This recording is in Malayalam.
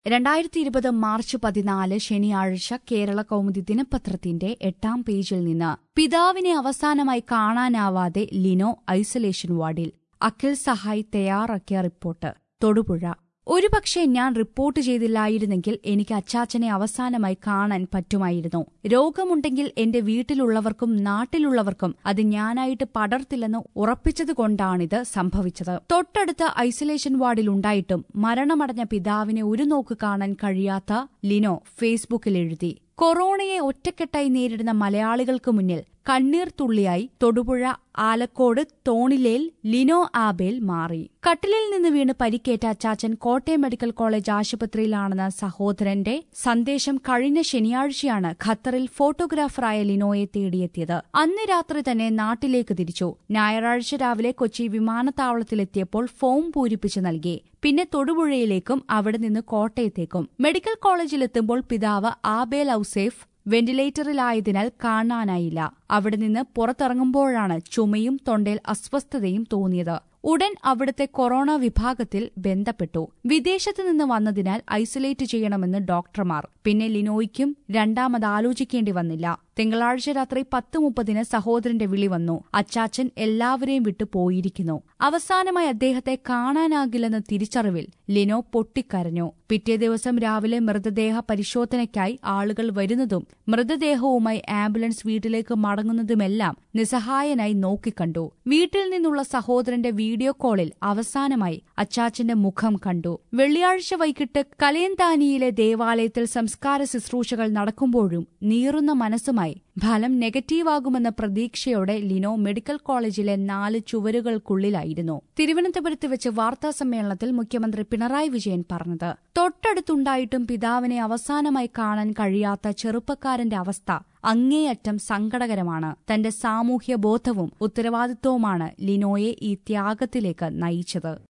രണ്ടായിരത്തി ഇരുപത് മാർച്ച് പതിനാല് ശനിയാഴ്ച കേരള കൗമുദി ദിനപത്രത്തിന്റെ എട്ടാം പേജിൽ നിന്ന് പിതാവിനെ അവസാനമായി കാണാനാവാതെ ലിനോ ഐസൊലേഷൻ വാർഡിൽ അഖിൽ സഹായ് തയ്യാറാക്കിയ റിപ്പോർട്ട് തൊടുപുഴ ഒരുപക്ഷെ ഞാൻ റിപ്പോർട്ട് ചെയ്തില്ലായിരുന്നെങ്കിൽ എനിക്ക് അച്ചാച്ചനെ അവസാനമായി കാണാൻ പറ്റുമായിരുന്നു രോഗമുണ്ടെങ്കിൽ എന്റെ വീട്ടിലുള്ളവർക്കും നാട്ടിലുള്ളവർക്കും അത് ഞാനായിട്ട് പടർത്തില്ലെന്ന് ഉറപ്പിച്ചതുകൊണ്ടാണിത് സംഭവിച്ചത് തൊട്ടടുത്ത ഐസൊലേഷൻ വാർഡിൽ ഉണ്ടായിട്ടും മരണമടഞ്ഞ പിതാവിനെ ഒരു നോക്ക് കാണാൻ കഴിയാത്ത ലിനോ ഫേസ്ബുക്കിൽ എഴുതി കൊറോണയെ ഒറ്റക്കെട്ടായി നേരിടുന്ന മലയാളികൾക്ക് മുന്നിൽ കണ്ണീർ തുള്ളിയായി തൊടുപുഴ ആലക്കോട് തോണിലേൽ ലിനോ ആബേൽ മാറി കട്ടിലിൽ നിന്ന് വീണ് പരിക്കേറ്റ അച്ചാച്ചൻ കോട്ടയം മെഡിക്കൽ കോളേജ് ആശുപത്രിയിലാണെന്ന സഹോദരന്റെ സന്ദേശം കഴിഞ്ഞ ശനിയാഴ്ചയാണ് ഖത്തറിൽ ഫോട്ടോഗ്രാഫറായ ലിനോയെ തേടിയെത്തിയത് അന്ന് രാത്രി തന്നെ നാട്ടിലേക്ക് തിരിച്ചു ഞായറാഴ്ച രാവിലെ കൊച്ചി വിമാനത്താവളത്തിലെത്തിയപ്പോൾ ഫോം പൂരിപ്പിച്ച് നൽകി പിന്നെ തൊടുപുഴയിലേക്കും അവിടെ നിന്ന് കോട്ടയത്തേക്കും മെഡിക്കൽ കോളേജിലെത്തുമ്പോൾ പിതാവ് ആബേൽ ഔസേഫ് വെന്റിലേറ്ററിലായതിനാൽ കാണാനായില്ല അവിടെ നിന്ന് പുറത്തിറങ്ങുമ്പോഴാണ് ചുമയും തൊണ്ടയിൽ അസ്വസ്ഥതയും തോന്നിയത് ഉടൻ അവിടുത്തെ കൊറോണ വിഭാഗത്തിൽ ബന്ധപ്പെട്ടു വിദേശത്ത് നിന്ന് വന്നതിനാൽ ഐസൊലേറ്റ് ചെയ്യണമെന്ന് ഡോക്ടർമാർ പിന്നെ ലിനോയ്ക്കും രണ്ടാമത് ആലോചിക്കേണ്ടി വന്നില്ല തിങ്കളാഴ്ച രാത്രി പത്ത് മുപ്പതിന് സഹോദരന്റെ വിളി വന്നു അച്ചാച്ചൻ എല്ലാവരെയും വിട്ടു പോയിരിക്കുന്നു അവസാനമായി അദ്ദേഹത്തെ കാണാനാകില്ലെന്ന തിരിച്ചറിവിൽ ലിനോ പൊട്ടിക്കരഞ്ഞു പിറ്റേ ദിവസം രാവിലെ മൃതദേഹ പരിശോധനയ്ക്കായി ആളുകൾ വരുന്നതും മൃതദേഹവുമായി ആംബുലൻസ് വീട്ടിലേക്ക് മടങ്ങുന്നതുമെല്ലാം നിസ്സഹായനായി നോക്കിക്കണ്ടു വീട്ടിൽ നിന്നുള്ള സഹോദരന്റെ വീഡിയോ കോളിൽ അവസാനമായി അച്ചാച്ചന്റെ മുഖം കണ്ടു വെള്ളിയാഴ്ച വൈകിട്ട് കലയന്താനിയിലെ ദേവാലയത്തിൽ സംസ്കാര ശുശ്രൂഷകൾ നടക്കുമ്പോഴും നീറുന്ന മനസ്സുമായി ഫലം നെഗറ്റീവാകുമെന്ന പ്രതീക്ഷയോടെ ലിനോ മെഡിക്കൽ കോളേജിലെ നാല് ചുവരുകൾക്കുള്ളിലായിരുന്നു തിരുവനന്തപുരത്ത് വെച്ച് വാർത്താസമ്മേളനത്തിൽ മുഖ്യമന്ത്രി പിണറായി വിജയൻ പറഞ്ഞത് തൊട്ടടുത്തുണ്ടായിട്ടും പിതാവിനെ അവസാനമായി കാണാൻ കഴിയാത്ത ചെറുപ്പക്കാരന്റെ അവസ്ഥ അങ്ങേയറ്റം സങ്കടകരമാണ് തന്റെ സാമൂഹ്യ ബോധവും ഉത്തരവാദിത്വവുമാണ് ലിനോയെ ഈ ത്യാഗത്തിലേക്ക് നയിച്ചത്